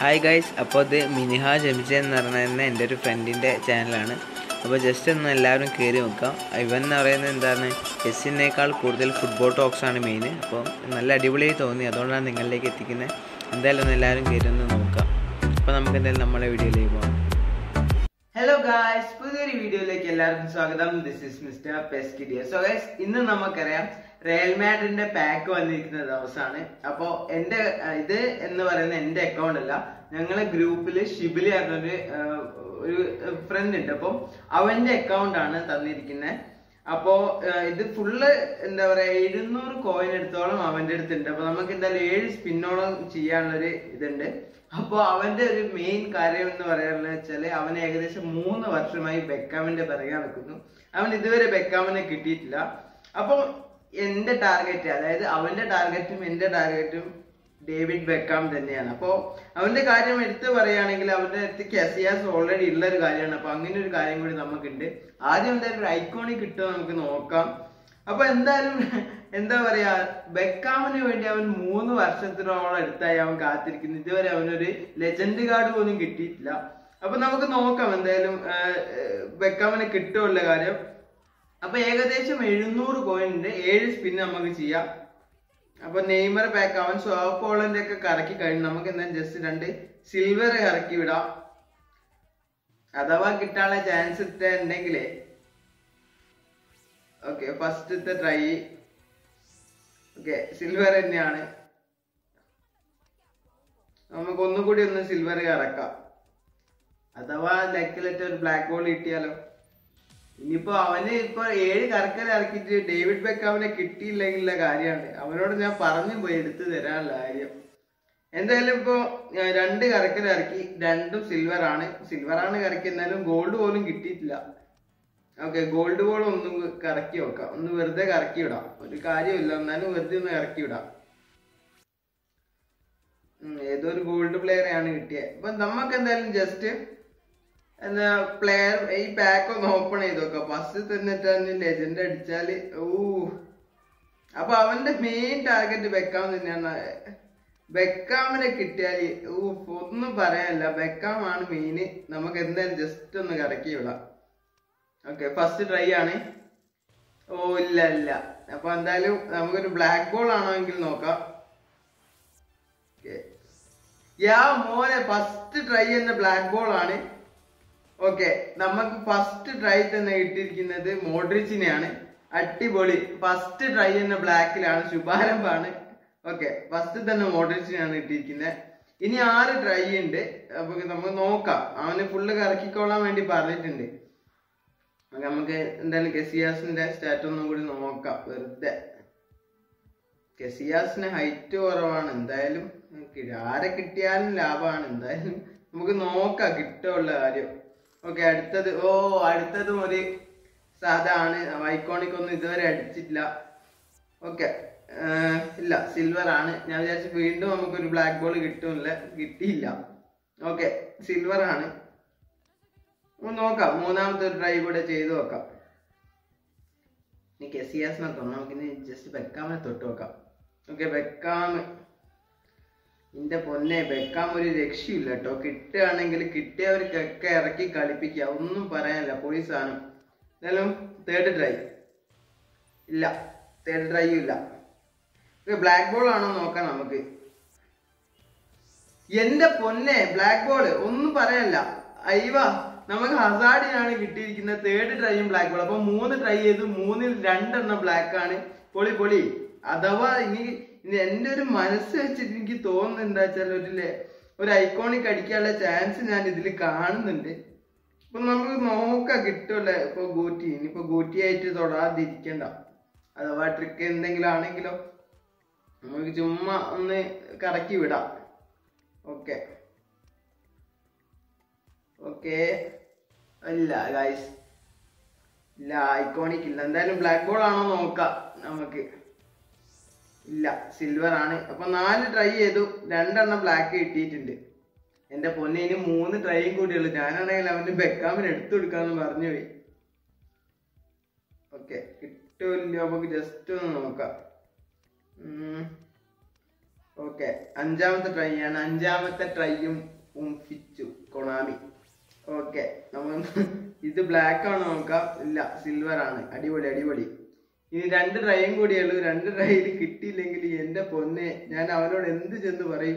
Hi guys അപ്പോൾ ഇത് മിനിഹ ജമിജ എന്ന് പറയുന്ന എൻ്റെ ഒരു ഫ്രണ്ടിൻ്റെ ചാനലാണ് അപ്പോൾ ജസ്റ്റ് ഒന്ന് എല്ലാവരും കയറി നോക്കാം ഇവൻ എന്ന് പറയുന്നത് എന്താണ് ചെസ്സിനേക്കാൾ കൂടുതൽ ഫുട്ബോൾ ടോക്സ് ആണ് മെയിൻ അപ്പോൾ നല്ല അടിപൊളിയായി തോന്നി അതുകൊണ്ടാണ് നിങ്ങളിലേക്ക് എത്തിക്കുന്നത് എന്തായാലും ഒന്ന് എല്ലാവരും കയറി ഒന്ന് നോക്കാം അപ്പോൾ നമുക്ക് എന്തായാലും നമ്മളെ വീഡിയോയിലേക്ക് പോകാം ഹലോ ഗായ്സ് പുതിയൊരു വീഡിയോയിലേക്ക് എല്ലാവർക്കും സ്വാഗതം ദിസ് ഇസ് മിസ്റ്റർ പെസ്കിഡിയ സോ ഗൈസ് ഇന്ന് നമുക്കറിയാം റയൽ മാഡ്രിഡിന്റെ പാക്ക് വന്നിരിക്കുന്ന ദിവസമാണ് അപ്പോ എന്റെ അഹ് ഇത് എന്ന് പറയുന്ന എന്റെ അക്കൗണ്ട് അല്ല ഞങ്ങളെ ഗ്രൂപ്പില് ഷിബിലി പറഞ്ഞൊരു അഹ് ഒരു ഫ്രണ്ട് ഉണ്ട് അപ്പം അവന്റെ അക്കൗണ്ട് ആണ് തന്നിരിക്കുന്നത് അപ്പോ അഹ് ഇത് ഫുള്ള് എന്താ പറയാ എഴുന്നൂറ് കോയിൻ എടുത്തോളം അവന്റെ അടുത്തുണ്ട് അപ്പൊ നമുക്ക് എന്തായാലും ഏഴ് സ്പിന്നോളം ചെയ്യാനുള്ളൊരു ഇതുണ്ട് അപ്പൊ അവന്റെ ഒരു മെയിൻ കാര്യം എന്ന് പറയാനുള്ള വെച്ചാല് അവൻ ഏകദേശം മൂന്ന് വർഷമായി ബെക്കാമിന്റെ പിറകെ നടക്കുന്നു അവൻ ഇതുവരെ ബെക്കാമിനെ കിട്ടിയിട്ടില്ല അപ്പൊ എന്റെ ടാർഗറ്റ് അതായത് അവന്റെ ടാർഗറ്റും എന്റെ ടാർഗറ്റും ഡേവിഡ് ബെക്കാം തന്നെയാണ് അപ്പോ അവന്റെ കാര്യം എടുത്തു പറയുകയാണെങ്കിൽ അവന്റെ അടുത്ത് കെസിയാസ് ഓൾറെഡി ഉള്ള ഒരു കാര്യമാണ് അപ്പൊ അങ്ങനെ ഒരു കാര്യം കൂടി നമുക്കുണ്ട് ആദ്യം എന്തായാലും ഒരു ഐക്കോണിക് കിട്ടുമോ നമുക്ക് നോക്കാം അപ്പൊ എന്തായാലും എന്താ പറയാ ബെക്കാമിന് വേണ്ടി അവൻ മൂന്ന് വർഷത്തിനോളം എടുത്തായി അവൻ കാത്തിരിക്കുന്നു ഇതുവരെ അവനൊരു ലെജൻഡ് കാർഡ് പോലും കിട്ടിയിട്ടില്ല അപ്പൊ നമുക്ക് നോക്കാം എന്തായാലും ആഹ്, ആഹ്, ബെക്കാമിന് കിട്ടുമുള്ള കാര്യം അപ്പൊ ഏകദേശം എഴുന്നൂറ് കോയിൻ ഉണ്ട് ഏഴ് സ്പിൻ നമുക്ക് ചെയ്യാം അപ്പൊ നെയ്മർ പാക്ക് അവൻ സോപ്പോളന്റെ ഒക്കെ കറക്കി കഴിഞ്ഞു നമുക്ക് എന്തായാലും ജസ്റ്റ് രണ്ട് സിൽവർ ഇറക്കി വിടാം അഥവാ കിട്ടാനുള്ള ചാൻസ് ഉണ്ടെങ്കിലേ ഓക്കെ ഫസ്റ്റത്തെ ട്രൈ ഓക്കെ സിൽവർ തന്നെയാണ് നമുക്ക് ഒന്നുകൂടി ഒന്ന് സിൽവർ ഇറക്കാം അഥവാ ലക്കിലറ്റ് ഒരു ബ്ലാക്ക് ബോൾ കിട്ടിയാലോ ഇനിയിപ്പോ അവന് ഇപ്പൊ ഏഴ് കറക്കൽ ഇറക്കിയിട്ട് ഡേവിഡ് ബെക്കാമിനെ കിട്ടിയില്ലെങ്കിലുള്ള കാര്യമാണ് അവനോട് ഞാൻ പറഞ്ഞു പോയി എടുത്തു തരാനുള്ള കാര്യം എന്തായാലും ഇപ്പോ ഞാൻ രണ്ട് കറക്കൽ ഇറക്കി രണ്ടും സിൽവർ ആണ് സിൽവർ ആണ് കറക്കി എന്നാലും ഗോൾഡ് പോലും കിട്ടിയിട്ടില്ല ഓക്കെ ഗോൾഡ് ബോൾ ഒന്ന് കറക്കി വെക്കാം ഒന്ന് വെറുതെ കറക്കി വിടാം ഒരു കാര്യമില്ല എന്നാലും വെറുതെ ഒന്ന് ഇറക്കി വിടാം ഉം, ഏതോ ഒരു ഗോൾഡ് പ്ലെയറെ ആണ് കിട്ടിയത് അപ്പൊ നമുക്ക് എന്തായാലും ജസ്റ്റ് എന്താ പ്ലെയർ ഈ പാക്ക് ഒന്ന് ഓപ്പൺ ചെയ്ത് നോക്കാം ഫസ്റ്റ് തന്നെ ലെജൻഡ് അടിച്ചാല് ഊ അപ്പൊ അവന്റെ മെയിൻ ടാർഗറ്റ് ബെക്കാം തന്നെയാണ് ബെക്കാമിനെ കിട്ടിയാല് ഊ ഒന്നും പറയാനില്ല ബെക്കാം ആണ് മെയിന് നമുക്ക് എന്തായാലും ജസ്റ്റ് ഒന്ന് കറക്കി വിടാം ഓക്കെ ഫസ്റ്റ് ട്രൈ ആണ് ഓ ഇല്ല ഇല്ല അപ്പൊ എന്തായാലും നമുക്കൊരു ബ്ലാക്ക് ബോൾ ആണോ എങ്കിൽ നോക്കാം Okay. യാ മോനെ ഫസ്റ്റ് ട്രൈ എന്ന ബ്ലാക്ക് ബോൾ ആണ് ഓക്കെ നമുക്ക് ഫസ്റ്റ് ട്രൈ തന്നെ കിട്ടിയിരിക്കുന്നത് മോഡ്രിച്ചിനെയാണ് അടിപൊളി ഫസ്റ്റ് ട്രൈ എന്ന ബ്ലാക്കിലാണ് ശുഭാരംഭമാണ് ഓക്കെ ഫസ്റ്റ് തന്നെ മോഡ്രിച്ചിനെയാണ് കിട്ടിയിരിക്കുന്നത് ഇനി ആറ് ട്രൈ ഉണ്ട് അപ്പൊ നമുക്ക് നോക്കാം അവന് ഫുള്ള് കറക്കിക്കോളാൻ വേണ്ടി പറഞ്ഞിട്ടുണ്ട് അപ്പൊ നമുക്ക് എന്തായാലും കെസിയാസിന്റെ സ്റ്റാറ്റ് ഒന്നും കൂടി നോക്കാം വെറുതെ കെസിയാസിന് ഹൈറ്റ് കുറവാണ് എന്തായാലും നമുക്ക് ആരെ കിട്ടിയാലും ലാഭമാണ് എന്തായാലും നമുക്ക് നോക്കാം കിട്ടുള്ള കാര്യം ഓക്കെ അടുത്തത് ഓ അടുത്തതും ഒരു സാധാണ് ഐക്കോണിക് ഒന്നും ഇതുവരെ അടിച്ചിട്ടില്ല ഓക്കെ ഇല്ല സിൽവർ ആണ് ഞാൻ വിചാരിച്ചു വീണ്ടും നമുക്കൊരു ബ്ലാക്ക് ബോൾ കിട്ടുമില്ല കിട്ടിയില്ല ഓക്കെ സിൽവർ ആണ് ഒന്ന് നോക്കാം മൂന്നാമത്തെ ഒരു ട്രൈ കൂടെ ചെയ്ത് നോക്കാം ഇനി കെസിയാസിനെ തൊണ്ണു നമുക്കിനി ജസ്റ്റ് ബെക്കാമിനെ തൊട്ട് നോക്കാം ഓക്കെ ബെക്കാം എന്റെ പൊന്നെ ബെക്കാം ഒരു രക്ഷയില്ല കേട്ടോ കിട്ടുകയാണെങ്കിൽ കിട്ടിയവർക്കൊക്കെ ഇറക്കി കളിപ്പിക്കുക ഒന്നും പറയാനില്ല പൊളി സാധനം എന്തായാലും തേർഡ് ട്രൈ ഇല്ല തേർഡ് ട്രൈയും ഇല്ല ബ്ലാക്ക് ബോൾ ആണോ നോക്കാം നമുക്ക് എന്റെ പൊന്നെ ബ്ലാക്ക് ബോൾ ഒന്നും പറയാനില്ല അയ്യവ നമുക്ക് ഹസാഡിനാണ് കിട്ടിയിരിക്കുന്നത് തേർഡ് ട്രൈയും ബ്ലാക്ക് ബോൾ അപ്പൊ മൂന്ന് ട്രൈ ചെയ്തു മൂന്നിൽ രണ്ടെണ്ണം ബ്ലാക്ക് ആണ് പൊളി പൊളി അഥവാ ഇനി ഇനി എന്റെ ഒരു മനസ്സ് വെച്ചിട്ട് എനിക്ക് തോന്നുന്നത് എന്താ വെച്ചാൽ ഒരു ലെ- ഒരു ഐക്കോണിക് അടിക്കാനുള്ള ചാൻസ് ഞാൻ ഇതിൽ കാണുന്നുണ്ട് അപ്പൊ നമുക്ക് നോക്കാം കിട്ടുമല്ലേ ഇപ്പൊ ഗൂറ്റി ഇനിയിപ്പോ ഗൂറ്റി ആയിട്ട് തൊടാതിരിക്കണ്ട അഥവാ ട്രിക്ക് എന്തെങ്കിലും ആണെങ്കിലോ നമുക്ക് ചുമ്മാ ഒന്ന് കറക്കി വിടാം ഓക്കെ ഓക്കെ ഇല്ല ഗൈസ് ഇല്ല ഐക്കോണിക് ഇല്ല എന്തായാലും ബ്ലാക്ക് ബോൾ ആണോ നോക്കാം നമുക്ക് ഇല്ല സിൽവർ ആണ് അപ്പൊ നാല് ട്രൈ ചെയ്തു രണ്ടെണ്ണം ബ്ലാക്ക് കിട്ടിയിട്ടുണ്ട് എന്റെ പൊന്നെ ഇനി മൂന്ന് ട്രൈയും കൂടി ഉള്ളു ഞാനാണെങ്കിൽ അവന്റെ ബെക്കാമിന് എടുത്തു കൊടുക്കാന്ന് പറഞ്ഞു പോയി ഓക്കെ കിട്ടൂല്ലോ നമുക്ക് ജസ്റ്റ് ഒന്ന് നോക്കാം ഉം. ഓക്കെ അഞ്ചാമത്തെ ട്രൈ ആണ് അഞ്ചാമത്തെ ട്രൈയും ഫിച്ചു കൊണാമി ഓക്കെ നമ്മൾ ഇത് ബ്ലാക്ക് ആണ് നോക്കാം ഇല്ല സിൽവർ ആണ് അടിപൊളി അടിപൊളി ഇനി രണ്ട് ട്രൈയും കൂടിയുള്ളൂ രണ്ട് ട്രൈയിൽ കിട്ടിയില്ലെങ്കിൽ എന്റെ പൊന്നെ ഞാൻ അവനോട് എന്ത് ചെന്ന് പറയും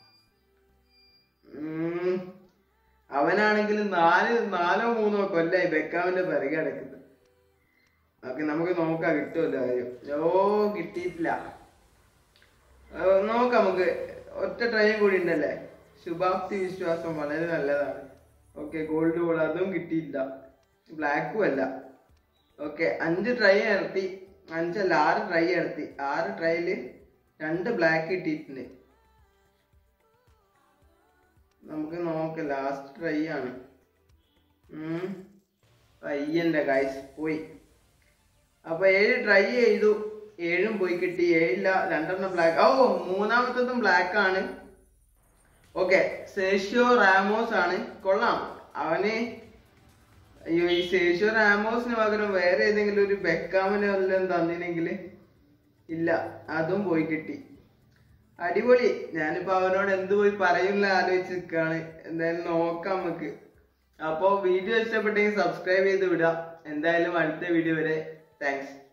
ഉം. അവനാണെങ്കിൽ നാല് നാലോ മൂന്നോ കൊല്ലായി ബെക്കാവിന്റെ പിറകെ അടക്കുന്നത് ഓക്കെ നമുക്ക് നോക്കാം കിട്ടുമല്ലോ കാര്യം ഓ കിട്ടിയിട്ടില്ല ആ, നോക്കാം നമുക്ക് ഒറ്റ ട്രൈയും കൂടി ഉണ്ടല്ലേ ശുഭാപ്തി വിശ്വാസം വളരെ നല്ലതാണ് ഓക്കെ ഗോൾഡ് ബോൾ അതും കിട്ടിയില്ല ബ്ലാക്കും അല്ല ഓക്കെ അഞ്ച് ട്രൈ നടത്തി അഞ്ചല്ല ആറ് ട്രൈ നടത്തി ആറ് ട്രൈയില് രണ്ട് ബ്ലാക്ക് കിട്ടിയിട്ടുണ്ട് നമുക്ക് നോക്കാം ലാസ്റ്റ് ട്രൈ ആണ് ഉം. പയ്യന്റെ കായ്സ് പോയി അപ്പൊ ഏഴ് ട്രൈ ചെയ്തു ഏഴും പോയി കിട്ടി ഏഴില്ല രണ്ടെണ്ണം ബ്ലാക്ക് ഓ മൂന്നാമത്തതും ബ്ലാക്ക് ആണ് ഓക്കെ സേഷ്യോ റാമോസ് ആണ് കൊള്ളാം അവന് അയ്യോ ഈ സേഷ്യോ റാമോസിന് പകരം വേറെ ഏതെങ്കിലും ഒരു ബെക്കാമിനെ വല്ലതും തന്നിനെങ്കിൽ ഇല്ല അതും പോയി കിട്ടി അടിപൊളി ഞാനിപ്പോ അവനോട് എന്ത് പോയി പറയുന്നില്ല ആലോചിച്ച് നിൽക്കാണ് എന്തായാലും നോക്കാം നമുക്ക് അപ്പോ വീഡിയോ ഇഷ്ടപ്പെട്ടെങ്കിൽ സബ്സ്ക്രൈബ് ചെയ്ത് വിടാം എന്തായാലും അടുത്ത വീഡിയോ വരെ താങ്ക്സ്